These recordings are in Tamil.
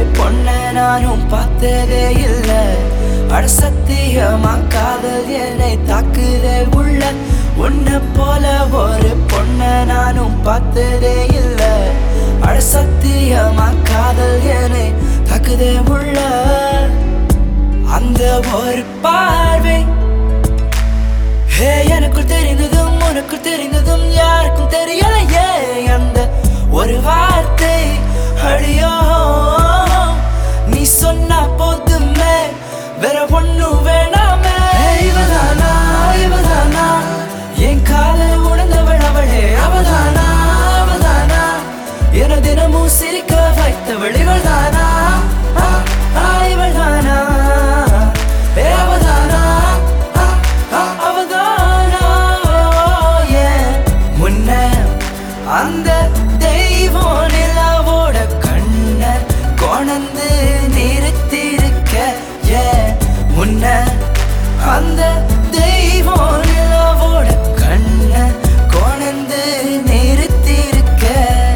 பொண்ண நானும் பார்த்ததே இல்ல அட சத்தியமா காதல் என்னை தாக்குதே உள்ள உன்னை போல ஒரு பொண்ண நானும் பார்த்ததே இல்ல அட சத்தியமா காதல் என்னை தாக்குதே உள்ள அந்த ஒரு பார்வை ஹே எனக்குள் தெரிந்ததும் உனக்குள் தெரிந்ததும் யாருக்கும் தெரியலையே அந்த ஒரு வார்த்தை அடியோ நீ சொன்னா போதுமே வேற ஒண்ணும் வேணாமே இவதானா இவதானா என் காதல் உணர்ந்தவள் அவளே அவதானா அவதானா என தினமும் சிரிக்க வைத்தவள் இவள்தானா ஆ, ஆ, இவள்தானா ஏ, அவதானா ஆ, ஆ, அவதானா yeah. முன்ன அந்த தெய்வம் நிலாவோட கண்ண கொணந்து நிறுத்திருக்க ஏ முன்ன அந்த தெய்வம் நிலாவோட கண்ண கொணந்து நிறுத்திருக்க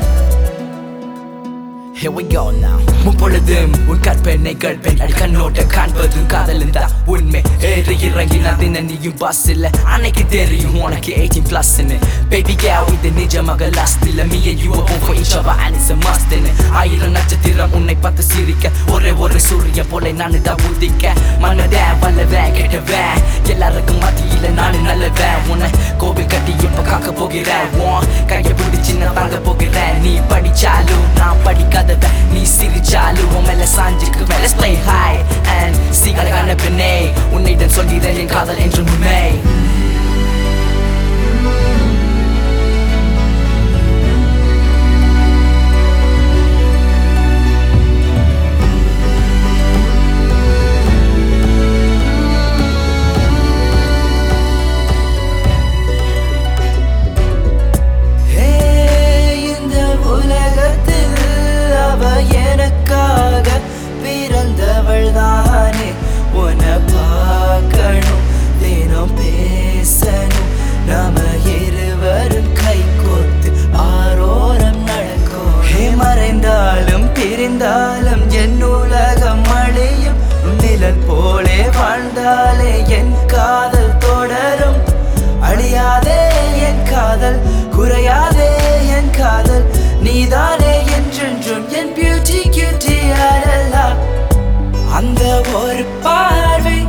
Here we go now முப்பொழுதும் உன் கற்பனை கற்பனை அடி கண்ணோட்ட காண்பதும் காதலும் தான் உண்மை ஏறி இறங்கி நான் தின நீயும் பஸ் இல்ல அன்னைக்கு தெரியும் உனக்கு 18 plus பேபி girl இது நிஜமாக லாஸ்ட் இல்ல me and you are born for each other and it's a must ஆயிரம் நட்சத்திரம் உன்னை பார்த்து சிரிக்க ஒரே ஒரு சூரிய போல நானு தான் உதிக்க மன்னதே வல்லவன் கெட்டவன் எல்லாருக்கும் மத்தியில நானு நல்லவன் உன்னை கோவில் கட்டி இப்ப காக்க போகிறேன் உன் கையை பிடிச்சு நான் தாங்க போகிறேன் நீ படிச்சாலும் நான் படிக்காதவன் நீ சிரிச்சாலும் உன் மேல சாஞ்சுக்கு மேல play high and see அழகான பெண்ணே உன்னிடம் சொல்கிறேன் என் காதல் என்று உண்மை ஹே, இந்த உலகத்தில் அவ எனக்காக பிறந்தவள் தானே உன்னை பார்க்கணும் தினம் பேசணும் நாம இருவரும் கை கோர்த்து ஆரோரம் நடக்கும் ஹே மறைந்தாலும் பிரிந்தாலும் என் உலகம் அழியும் நிழல் போலே வாழ்ந்தாலே என் காதல் தொடரும் அழியாதே என் காதல் குறையாதே என் காதல் நீதானே என்றென்றும் என் பியூட்டி கியூட்டி அடலாம் அந்த ஒரு பார்வை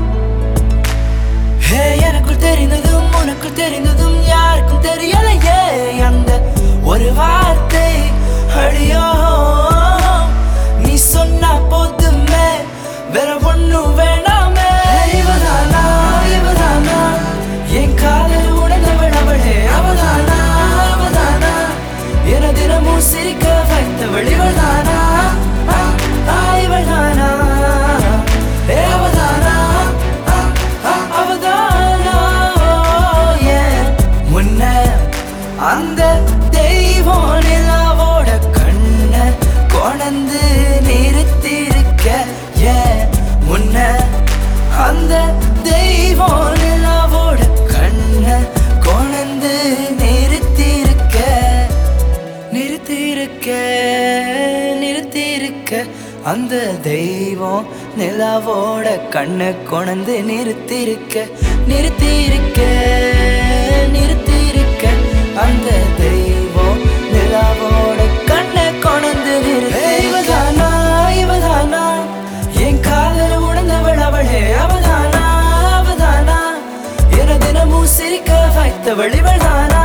ஹே எனக்குள் தெரிந்ததும் உனக்குள் தெரிந்ததும் யாருக்கும் தெரியலையே அந்த ஒரு வார்த்தை அடியோ நீ சொன்னா போதுமே வேற ஒண்ணும் வேணாமே இவதானா இவதானா என் காதல் உணர்ந்தவள் அவளே அவதானா அவதானா என தினமும் சிரிக்க வைத்தவள் இவள்தானா ஆ, ஆ, இவள்தானா ஏ, அவதானா ஆ, ஆ, அவதானா yeah. முன்ன அந்த தெய்வம் நிலாவோட கண்ண கொணந்து நிறுத்திருக்க ஏ முன்ன அந்த தெய்வம் நிலாவோட கண்ண கொணந்து நிறுத்திருக்க நிறுத்திருக்க நிறுத்திருக்க அந்த தெய்வம் நிலாவோட கண்ணை கொணந்து நிறுத்திருக்க நிறுத்திருக்க நிறுத்திருக்க அந்த தெய்வம் நிலாவோட கண்ணை கொணந்து நிறுத்தி இவதானா இவதானா என் காதல் உணர்ந்தவள் அவளே அவதானா அவதானா என தினமும் சிரிக்க வைத்தவள் இவள்தானா